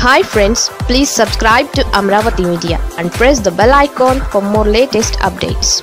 hi friends please subscribe to Amaravati media and press the bell icon for more latest updates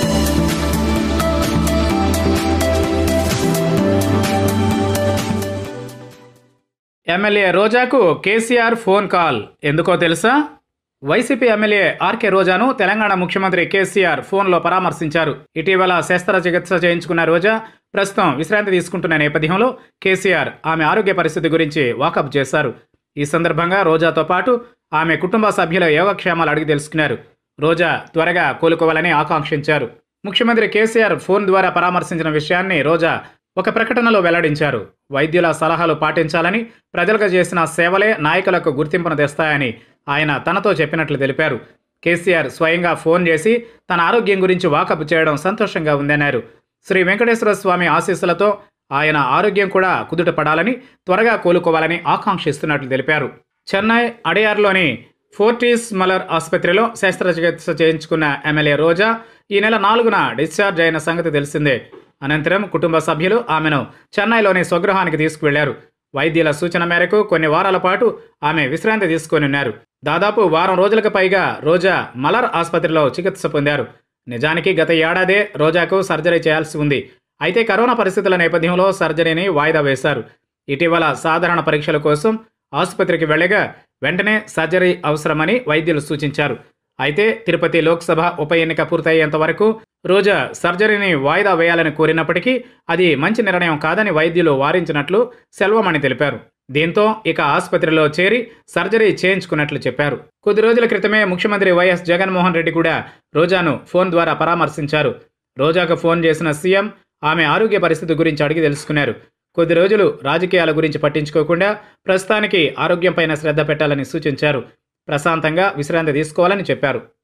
MLA రోజాకు KCR phone call ఎందుకో తెలుసా YCP MLA RK రోజాను తెలంగాణ ముఖ్యమంత్రి కేసీఆర్ ఫోన్లో పరామర్శించారు ఇటీవల శస్త్రచికిత్స చేయించుకున్న రోజా ప్రస్తుతం విశ్రాంతి తీసుకుంటున్న నేపథ్యంలో కేసీఆర్ ఆమె ఆరోగ్య పరిస్థితి గురించి వాకప్ చేశారు ఈ సందర్భంగా రోజాతో పాటు ఆమె కుటుంబ సభ్యుల యోగక్షేమాలు అడిగి తెలుసుకున్నారు రోజా త్వరగా కోలుకోవాలని ఆకాంక్షించారు ముఖ్యమంత్రి కేసీఆర్ ఫోన్ ద్వారా పరామర్శించిన విషయాన్ని రోజా ఒక ప్రకటనలో వెల్లడించారు వైద్యుల సలహాలు పాటించాలని ప్రజలకు చేసిన సేవలే నాయకులకు గుర్తింపును తెస్తాయని ఆయన తనతో చెప్పినట్లు తెలిపారు కేసీఆర్ స్వయంగా ఫోన్ చేసి తన ఆరోగ్యం గురించి వాకప్ చేయడం సంతోషంగా ఉందన్నారు శ్రీ వెంకటేశ్వర స్వామి ఆశీస్సులతో ఆయన ఆరోగ్యం కూడా కుదుట పడాలని త్వరగా కోలుకోవాలని ఆకాంక్షిస్తున్నట్లు తెలిపారు చెన్నై అడియార్లోని ఫోర్టీస్ మలర్ ఆసుపత్రిలో శస్త్రచికిత్స చేయించుకున్న ఎమ్మెల్యే రోజా ఈ నెల నాలుగున డిశ్చార్జ్ అయిన సంగతి తెలిసిందే అనంతరం కుటుంబ సభ్యులు ఆమెను చెన్నైలోని స్వగృహానికి తీసుకువెళ్లారు వైద్యుల సూచన మేరకు కొన్ని వారాల పాటు ఆమె విశ్రాంతి తీసుకొని ఉన్నారు దాదాపు వారం రోజులకు పైగా రోజా మలర్ ఆసుపత్రిలో చికిత్స పొందారు నిజానికి గత ఏడాదే రోజాకు సర్జరీ చేయాల్సి ఉంది అయితే కరోనా పరిస్థితుల నేపథ్యంలో సర్జరీని వాయిదా వేశారు ఇటీవల సాధారణ పరీక్షల కోసం ఆసుపత్రికి వెళ్ళగా వెంటనే సర్జరీ అవసరమని వైద్యులు సూచించారు అయితే తిరుపతి లోక్సభ ఉప ఎన్నిక పూర్తయ్యేంత వరకు రోజా సర్జరీని వాయిదా వేయాలని కోరినప్పటికీ అది మంచి నిర్ణయం కాదని వైద్యులు వారించినట్లు సెల్వమణి తెలిపారు దీంతో ఇక ఆసుపత్రిలో చేరి సర్జరీ చేయించుకున్నట్లు చెప్పారు కొద్ది రోజుల క్రితమే ముఖ్యమంత్రి వైఎస్ జగన్మోహన్ రెడ్డి కూడా రోజాను ఫోన్ ద్వారా పరామర్శించారు రోజాకు ఫోన్ చేసిన సీఎం ఆమె ఆరోగ్య పరిస్థితి గురించి అడిగి తెలుసుకున్నారు కొద్ది రోజులు రాజకీయాల గురించి పట్టించుకోకుండా ప్రస్తుతానికి ఆరోగ్యంపైన శ్రద్ధ పెట్టాలని సూచించారు ప్రశాంతంగా విశ్రాంతి తీసుకోవాలని చెప్పారు